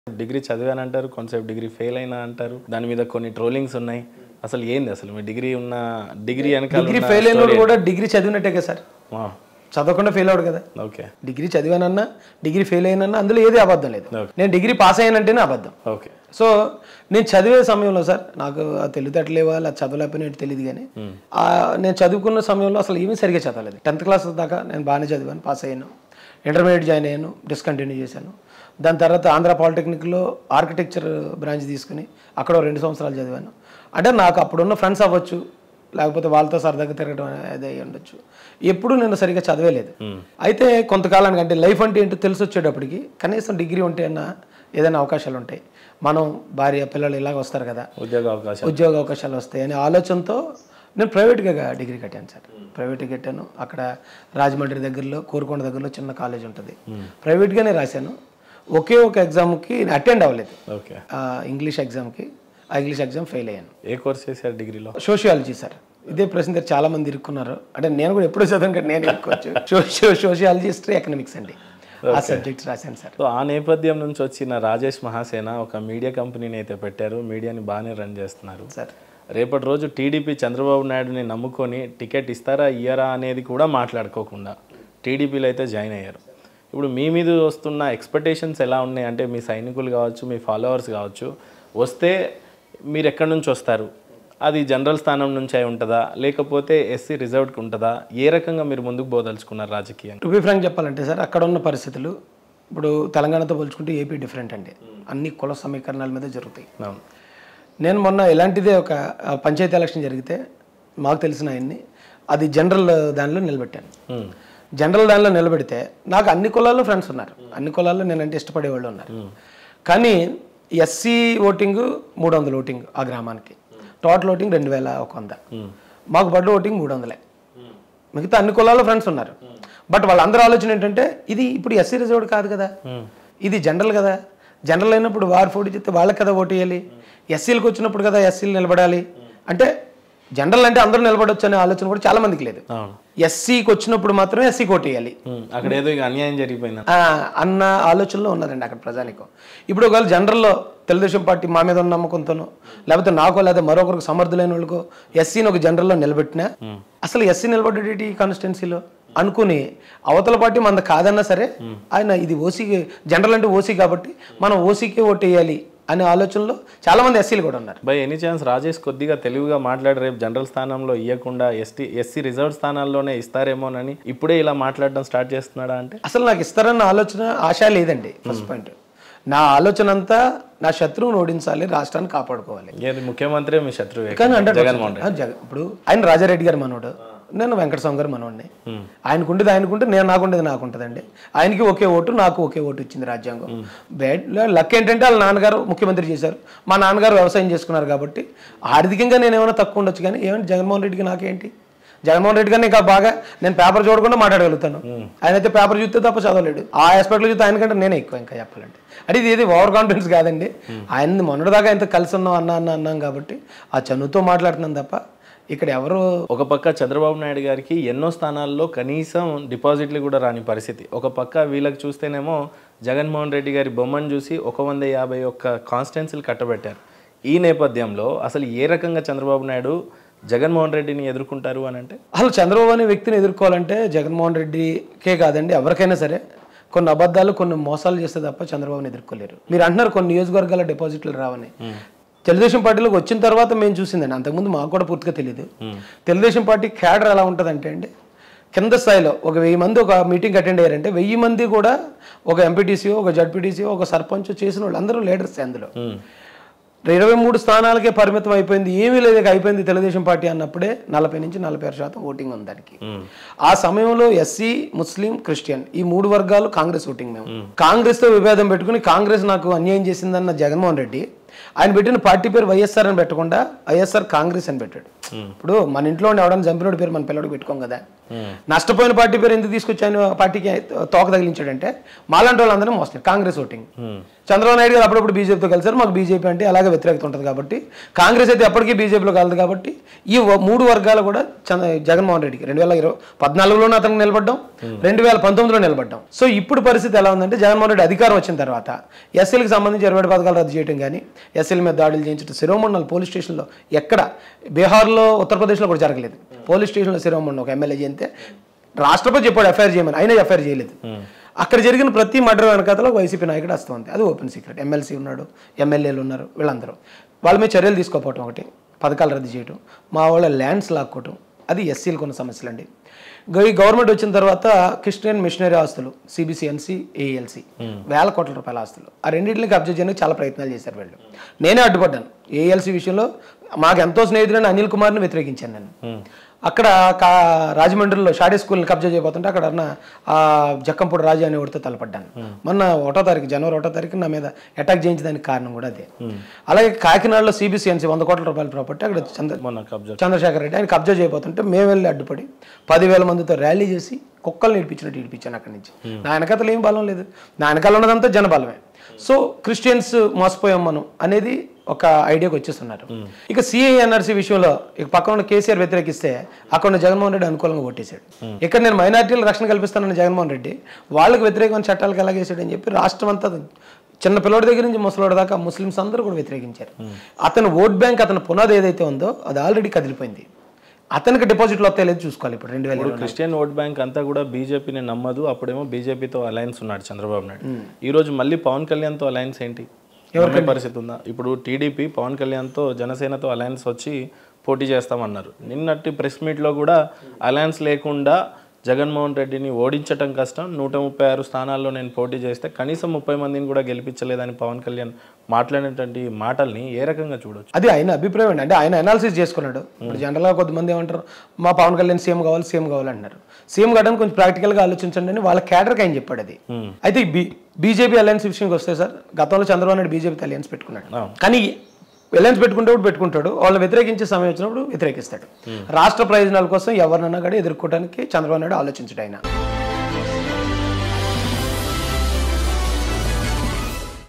Degree చదివానంటారు కొంతసేపు degree fail అయినా అంటారు దాని మీద కొన్ని ట్రోలింగ్స్ ఉన్నాయి అసలు ఏంది అసలు మీ డిగ్రీ ఉన్న డిగ్రీ వెనకాల డిగ్రీ ఉన్న ఫెయిల్ అయిన story కూడా డిగ్రీ చదివినట్టే కదా సార్ ఆ, చదవకుండా ఫెయిల్ అవడు కదా ఓకే డిగ్రీ చదివానన్నా డిగ్రీ ఫెయిల్ అయినన్నా అందులో ఏది అబద్ధం లేదు Okay. నేను డిగ్రీ పాస్ అయ్యానంటేనే అబద్ధం ఓకే సో నేను చదివే సమయంలో సార్ నాకు ఆ తెలివితేటలేవా అలా చదవలేకపోయినట్టు తెలియదు కానీ ఆ, నేను చదువుకున్న సమయంలో అసలు ఏమీ సరిగ్గా చదవలేదు టెన్త్ క్లాస్ దాకా నేను బాగానే చదివాను పాస్ అయ్యాను ఇంటర్మీడియట్ జాయిన్ అయ్యాను డిస్కంటిన్యూ చేశాను దాని తర్వాత ఆంధ్ర పాలిటెక్నిక్లో ఆర్కిటెక్చర్ బ్రాంచ్ తీసుకుని అక్కడ ఓ రెండు సంవత్సరాలు చదివాను అంటే నాకు అప్పుడున్న ఫ్రెండ్స్ అవ్వచ్చు లేకపోతే వాళ్ళతో సరదాగా తిరగడం అనేది అయి ఉండొచ్చు ఎప్పుడు నేను సరిగ్గా చదవలేదు అయితే కొంతకాలానికి అంటే లైఫ్ అంటే ఏంటో తెలిసి వచ్చేటప్పటికి కనీసం డిగ్రీ ఉంటే అన్న ఏదైనా అవకాశాలు ఉంటాయి మనం భార్య పిల్లలు ఇలాగ వస్తారు కదా ఉద్యోగ అవకాశం ఉద్యోగ అవకాశాలు వస్తాయి అనే ఆలోచనతో నేను ప్రైవేట్గా డిగ్రీ కట్టాను సార్ ప్రైవేట్గా కట్టాను అక్కడ రాజమండ్రి దగ్గరలో కోరుకొండ దగ్గరలో చిన్న కాలేజ్ ఉంటుంది ప్రైవేట్గానే రాశాను ఒకే ఒక ఎగ్జామ్కి అటెండ్ అవ్వలేదు ఓకే ఆ, ఇంగ్లీష్ ఎగ్జామ్కి ఆ ఇంగ్లీష్ ఎగ్జామ్ ఫెయిల్ అయ్యాను ఏ కోర్స్ చేశారు డిగ్రీలో సోషియాలజీ సార్ ఇదే ప్రశ్న దగ్గర చాలా మంది ఇరుక్కున్నారు అంటే నేను కూడా ఎప్పుడూ చదివాను కానీ నేను ఇరుక్కోవచ్చు సోషియో సోషియాలజీ హిస్టరీ ఎకనామిక్స్ అండి ఆ సబ్జెక్ట్స్ రాశాను సార్ సో ఆ నేపథ్యం నుంచి వచ్చిన రాజేష్ మహాసేన ఒక మీడియా కంపెనీని అయితే పెట్టారు మీడియాని బాగానే రన్ చేస్తున్నారు సార్ రేపటి రోజు టీడీపీ చంద్రబాబు నాయుడుని నమ్ముకొని టికెట్ ఇస్తారా ఇయ్యరా అనేది కూడా మాట్లాడుకోకుండా టీడీపీలో అయితే జాయిన్ అయ్యారు ఇప్పుడు మీ మీద వస్తున్న ఎక్స్పెక్టేషన్స్ ఎలా ఉన్నాయి అంటే మీ సైనికులు కావచ్చు మీ ఫాలోవర్స్ కావచ్చు వస్తే మీరు ఎక్కడి నుంచి వస్తారు అది జనరల్ స్థానం నుంచి అయి ఉంటుందా లేకపోతే ఎస్సీ రిజర్వ్డ్కి ఉంటుందా ఏ రకంగా మీరు ముందుకు పోదలుచుకున్నారు రాజకీయాన్ని టు బి ఫ్రాంక్ చెప్పాలంటే సార్ అక్కడ ఉన్న పరిస్థితులు ఇప్పుడు తెలంగాణతో పోల్చుకుంటే ఏపీ డిఫరెంట్ అండి అన్ని కుల సమీకరణాల మీద జరుగుతాయి అవును నేను మొన్న ఇలాంటిదే ఒక ఆ, పంచాయతీ ఎలక్షన్ జరిగితే మాకు తెలిసిన ఆయన్ని అది జనరల్ దానిలో నిలబెట్టాను Hmm. జనరల్ దానిలో నిలబెడితే నాకు అన్ని కులాల్లో ఫ్రెండ్స్ ఉన్నారు అన్ని కులాల్లో నేనంటే ఇష్టపడే వాళ్ళు ఉన్నారు కానీ ఎస్సీ ఓటింగ్ మూడు వందల ఓటింగ్ ఆ గ్రామానికి టోటల్ ఓటింగ్ రెండు వేల ఒక వంద మాకు పడ్డ ఓటింగ్ మూడు వందలే మిగతా అన్ని కులాల్లో ఫ్రెండ్స్ ఉన్నారు బట్ వాళ్ళందరూ ఆలోచన ఏంటంటే ఇది ఇప్పుడు ఎస్సీ రిజర్వ్డ్ కాదు కదా ఇది జనరల్ కదా జనరల్ అయినప్పుడు వారు పోటీ చేస్తే వాళ్ళకి కదా ఓటు వేయాలి ఎస్సీలకు వచ్చినప్పుడు కదా ఎస్సీలు నిలబడాలి అంటే జనరల్ అంటే అందరూ నిలబడొచ్చు అనే ఆలోచన కూడా చాలా మందికి లేదు అవును ఎస్సీకి వచ్చినప్పుడు మాత్రమే ఎస్సీకి ఓటు వేయాలి Hmm. అక్కడ ఏదో ఇక అన్యాయం జరిగిపోయింది ఆ, అన్న ఆలోచనలో ఉన్నదండి అక్కడ ప్రజానికం ఇప్పుడు ఒకవేళ జనరల్లో తెలుగుదేశం పార్టీ మా మీద ఉన్న నమ్మకంతోనో లేకపోతే నాకో లేదా మరొకరికి సమర్థులైన వాళ్ళకో ఎస్సీని ఒక జనరల్లో నిలబెట్టినా అసలు ఎస్సీ నిలబడ్డేటి ఈ కాన్స్టిట్యున్సీలో అనుకుని అవతల పార్టీ మన కాదన్నా సరే ఆయన ఇది ఓసీ జనరల్ అంటే ఓసీ కాబట్టి మనం ఓసీకే ఓటు వేయాలి అనే ఆలోచనలో చాలా మంది ఎస్సీలు కూడా ఉన్నారు బై ఎనీ ఛాన్స్ రాజేష్ కొద్దిగా తెలివిగా మాట్లాడి రేపు జనరల్ స్థానంలో ఇవ్వకుండా ఎస్టీ ఎస్సీ రిజర్వ్ స్థానాల్లోనే ఇస్తారేమోనని ఇప్పుడే ఇలా మాట్లాడడం స్టార్ట్ చేస్తున్నాడా అంటే అసలు నాకు ఇస్తారన్న ఆలోచన ఆశ లేదండి ఫస్ట్ పాయింట్ నా ఆలోచన అంతా నా శత్రువుని ఓడించాలి రాష్ట్రాన్ని కాపాడుకోవాలి ఏది ముఖ్యమంత్రి మీ శత్రువే కానీ అంటే జగన్మోహన్ ఇప్పుడు ఆయన రాజారెడ్డి గారు మనోడు నేను వెంకటస్వామి గారు మనోడిని ఆయనకుండేది ఆయనకుంటే నేను నాకుండేది నాకు ఉంటుందండి ఆయనకి ఒకే ఓటు నాకు ఒకే ఓటు ఇచ్చింది రాజ్యాంగం బ్యాడ్ లక్ ఏంటంటే వాళ్ళ నాన్నగారు ముఖ్యమంత్రి చేశారు మా నాన్నగారు వ్యవసాయం చేసుకున్నారు కాబట్టి ఆర్థికంగా నేను ఏమైనా తక్కువ ఉండొచ్చు కానీ ఏమంటే జగన్మోహన్ రెడ్డికి నాకేంటి జగన్మోహన్ రెడ్డి గారిని ఇంకా బాగా నేను పేపర్ చూడకుండా మాట్లాడగలుగుతాను ఆయన అయితే పేపర్ చూస్తే తప్ప చదవలేడు ఆ ఆస్పెక్ట్లో చూస్తే ఆయనకంటే నేనే ఎక్కువ ఇంకా చెప్పాలంటే అంటే ఇది ఏది ఓవర్ కాన్ఫిడెన్స్ కాదండి ఆయన్ని మొన్నటిదాకా ఎంత కలిసి ఉన్నాం అన్న అన్న అన్నాం కాబట్టి ఆ చనువుతో మాట్లాడుతున్నాం తప్ప ఇక్కడ ఎవరు ఒక పక్క చంద్రబాబు నాయుడు గారికి ఎన్నో స్థానాల్లో కనీసం డిపాజిట్లు కూడా రాని పరిస్థితి ఒక పక్క వీళ్ళకి చూస్తేనేమో జగన్మోహన్ రెడ్డి గారి బొమ్మను చూసి ఒక వంద యాభై ఒక్క కాన్స్టిట్యున్సీలు కట్టబెట్టారు ఈ నేపథ్యంలో అసలు ఏ రకంగా చంద్రబాబు నాయుడు జగన్మోహన్ రెడ్డిని ఎదుర్కొంటారు అని అంటే అసలు చంద్రబాబు అనే వ్యక్తిని ఎదుర్కోవాలంటే జగన్మోహన్ రెడ్డికే కాదండి ఎవరికైనా సరే కొన్ని అబద్ధాలు కొన్ని మోసాలు చేస్తే తప్ప చంద్రబాబుని ఎదుర్కోలేరు మీరు అంటున్నారు కొన్ని నియోజకవర్గాల డిపాజిట్లు రావని తెలుగుదేశం పార్టీలోకి వచ్చిన తర్వాత మేము చూసిందండి అంతకుముందు మాకు కూడా పూర్తిగా తెలియదు తెలుగుదేశం పార్టీ క్యాడర్ ఎలా ఉంటుందంటే అండి కింద స్థాయిలో ఒక వెయ్యి మంది ఒక మీటింగ్ అటెండ్ అయ్యారంటే వెయ్యి మంది కూడా ఒక ఎంపీటీసీఓ ఒక జడ్పీటీసీఓ ఒక సర్పంచ్ చేసిన వాళ్ళు అందరూ లీడర్స్ అందులో ఇరవై మూడు స్థానాలకే పరిమితం అయిపోయింది ఏమీ లేదు ఇక అయిపోయింది తెలుగుదేశం పార్టీ అన్నప్పుడే నలభై నుంచి నలభై ఆరు శాతం ఓటింగ్ ఉంది దానికి ఆ సమయంలో ఎస్సీ ముస్లిం క్రిస్టియన్ ఈ మూడు వర్గాలు కాంగ్రెస్ ఓటింగ్ మేము కాంగ్రెస్ తో విభేదం పెట్టుకుని కాంగ్రెస్ నాకు అన్యాయం చేసిందన్న జగన్మోహన్ రెడ్డి ఆయన పెట్టిన పార్టీ పేరు వైఎస్ఆర్ అని పెట్టకుండా వైఎస్ఆర్ కాంగ్రెస్ అని పెట్టాడు ఇప్పుడు మన ఇంట్లో ఉండి ఎవడన్నా చంపినోడి పేరు మన పిల్లడికి పెట్టుకోం కదా నష్టపోయిన పార్టీ పేరు ఎందుకు తీసుకొచ్చి ఆయన పార్టీకి తోక తగిలించాడంటే మాలాంటి వాళ్ళందరూ మోసం కాంగ్రెస్ ఓటింగ్ చంద్రబాబు నాయుడు గారు అప్పుడప్పుడు బీజేపీతో కలిసారు మాకు బీజేపీ అంటే అలాగే వ్యతిరేకత ఉంటుంది కాబట్టి కాంగ్రెస్ అయితే ఎప్పటికీ బీజేపీలో కలదు కాబట్టి ఈ వ- మూడు వర్గాలు కూడా చంద్ర జగన్మోహన్ రెడ్డికి రెండు వేల ఇరవై పద్నాలుగులోనే అతను నిలబడ్డాం రెండు వేల పంతొమ్మిదిలో నిలబడ్డాం సో ఇప్పుడు పరిస్థితి ఎలా ఉందంటే జగన్మోహన్ రెడ్డి అధికారం వచ్చిన తర్వాత ఎస్సీలకు సంబంధించి ఇరవై ఏడు పథకాలు రద్దు చేయడం కానీ ఎస్సీల మీద దాడులు చేయించడం శిరోమండల్ పోలీస్ స్టేషన్లో ఎక్కడ బీహార్లో ఉత్తరప్రదేశ్లో కూడా జరగలేదు పోలీస్ స్టేషన్లో శిరోమండల్ ఒక ఎమ్మెల్యే చేస్తే రాష్ట్రపతి చెప్పాడు ఎఫ్ఐఆర్ చేయమని అయినా ఎఫ్ఐఆర్ చేయలేదు అక్కడ జరిగిన ప్రతి మర్డర్ వెనకాతలో వైసీపీ నాయకుడు వస్తుంది అది ఓపెన్ సీక్రెట్ ఎమ్మెల్సీ ఉన్నాడు ఎమ్మెల్యేలు ఉన్నారు వీళ్ళందరూ వాళ్ళ మీద చర్యలు తీసుకోకపోవటం ఒకటి పథకాలు రద్దు చేయటం మా వాళ్ళ ల్యాండ్స్ లాక్కోవటం అది ఎస్సీలకు ఉన్న సమస్యలండి గ- ఈ గవర్నమెంట్ వచ్చిన తర్వాత క్రిస్టియన్ మిషనరీ ఆస్తులు సిబిసిఎన్సి ఏఎల్సి వేల కోట్ల రూపాయల ఆస్తులు ఆ రెండింటిని కబ్జా చేయడానికి చాలా ప్రయత్నాలు చేశారు వీళ్ళు నేనే అడ్డుపడ్డాను ఏఎల్సి విషయంలో మాకు ఎంతో స్నేహితుడైన అనిల్ కుమార్ని వ్యతిరేకించాను నేను అక్కడ కా రాజమండ్రిలో షాడీ స్కూల్ని కబ్జా చేయబోతుంటే అక్కడ ఉన్న ఆ జక్కంపూడి రాజు అనే వాడితో తలపడ్డాను మొన్న ఒకటో తారీఖు జనవరి ఒకటో తారీఖు నా మీద అటాక్ చేయించడానికి కారణం కూడా అదే అలాగే కాకినాడలో సిబిసిఎన్సి వంద కోట్ల రూపాయల ప్రాపర్టీ అక్కడ చంద్ర మొన్న కబ్జా చంద్రశేఖర్ రెడ్డి ఆయన కబ్జా చేయబోతుంటే మేము వెళ్ళి అడ్డుపడి పదివేల మందితో ర్యాలీ చేసి కుక్కల్ని ఇడిపించినట్టు ఇడిపించాను అక్కడి నుంచి నా వెనకాతలు ఏం బలం లేదు నా వెనకాల ఉన్నదంతా జనబలమే సో క్రిస్టియన్స్ మోసపోయాం మనం అనేది ఒక ఐడియాకి వచ్చేస్తున్నారు ఇక సిఐఎన్ఆర్సీ విషయంలో ఇక పక్కన ఉన్న కేసీఆర్ వ్యతిరేకిస్తే అక్కడ ఉన్న జగన్మోహన్ రెడ్డి అనుకూలంగా ఓటేశాడు ఇక్కడ నేను మైనార్టీలకు రక్షణ కల్పిస్తానన్న జగన్మోహన్ రెడ్డి వాళ్ళకి వ్యతిరేకమైన చట్టాలకు ఎలాగేసాడు అని చెప్పి రాష్ట్రం అంతా చిన్న పిల్లోడి దగ్గర నుంచి ముసలోడి దాకా ముస్లిమ్స్ అందరూ కూడా వ్యతిరేకించారు అతని ఓట్ బ్యాంక్ అతని పునాది ఏదైతే ఉందో అది ఆల్రెడీ కదిలిపోయింది అతనికి డిపాజిట్లు వస్తాయి లేదు చూసుకోవాలి ఇప్పుడు రెండు వేల ఇప్పుడు క్రిస్టియన్ ఓట్ బ్యాంక్ అంతా కూడా బీజేపీని నమ్మదు అప్పుడేమో బీజేపీతో అలయన్స్ ఉన్నాడు చంద్రబాబు నాయుడు ఈ రోజు మళ్ళీ పవన్ కళ్యాణ్తో అలయన్స్ ఏంటి నమ్మే పరిస్థితి ఉందా ఇప్పుడు టీడీపీ పవన్ కళ్యాణ్తో జనసేనతో అలయన్స్ వచ్చి పోటీ చేస్తామన్నారు నిన్నటి ప్రెస్ మీట్లో కూడా అలయన్స్ లేకుండా జగన్మోహన్ రెడ్డిని ఓడించటం కష్టం నూట ముప్పై ఆరు స్థానాల్లో నేను పోటీ చేస్తే కనీసం ముప్పై మందిని కూడా గెలిపించలేదని పవన్ కళ్యాణ్ మాట్లాడినటువంటి మాటల్ని ఏ రకంగా చూడొచ్చు అది ఆయన అభిప్రాయం అండి అంటే ఆయన అనాలిసిస్ చేసుకున్నాడు ఇప్పుడు జనరల్గా కొంతమంది ఏమంటారు మా పవన్ కళ్యాణ్ సీఎం కావాలి సీఎం కావాలి అంటున్నారు సీఎం కావడానికి కొంచెం ప్రాక్టికల్గా ఆలోచించండి అని వాళ్ళ క్యాడర్కి ఆయన చెప్పాడు అది అయితే ఈ బీ బీజేపీ అలయన్స్ విషయంకి వస్తే సార్ గతంలో చంద్రబాబు నాయుడు బీజేపీతో అలయన్స్ పెట్టుకున్నాడు అవును. కానీ అలయన్స్ పెట్టుకుంటేప్పుడు పెట్టుకుంటాడు వాళ్ళని వ్యతిరేకించే సమయం వచ్చినప్పుడు వ్యతిరేకిస్తాడు రాష్ట్ర ప్రయోజనాల కోసం ఎవరినన్నా కూడా ఎదుర్కోవడానికి చంద్రబాబు నాయుడు ఆలోచించడు ఆయన